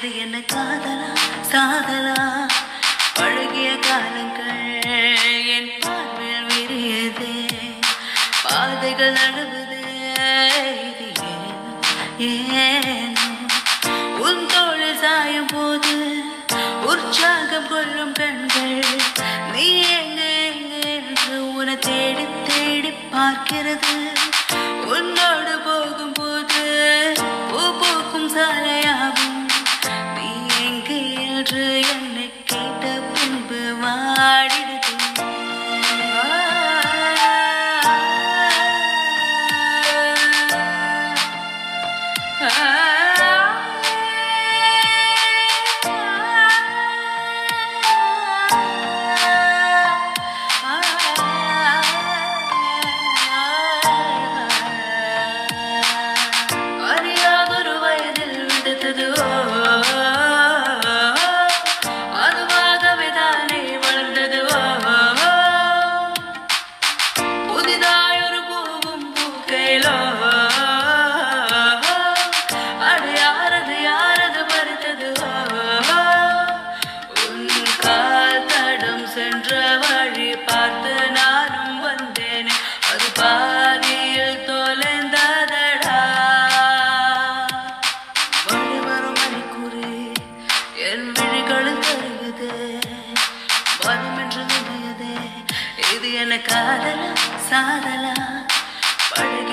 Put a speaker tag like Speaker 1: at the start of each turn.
Speaker 1: இது என்ன காதலா சாதலா பழகிய காலங்கள் என் பார்வையில் விரியதே பாதைகள் நழுவுதே இது ஏனோ ஏனோ உன் தோளில் சாயும் போது உற்சாகம் கொள்ளும் கண்கள் நீ எங்க எங்க என்று உன தேடி தேடி பார்க்கிறது உன்னோடு போகும்போது பூ பூக்கும் சாலையாகும் நீ எங்கே என்று என்னை கேட்ட பின்பு வாடிடுது அறியாதொரு வயதில் விடுத்தது அதுவாகவே தானே வளர்ந்தது புதிதாயொரு பூவும் பூக்கையிலோ அடு யாரது யாரது பறித்தது உன் கால் தடம் சென்ற வழி பார்த்து நானும் வந்தேனே அது பாதியில் தொலைந்ததடா வழி வரும் மணிக்குறி என் விழிகளில் தருகுது வரும் என்று நினையதே இது என்ன காதலா சாதலா பழகி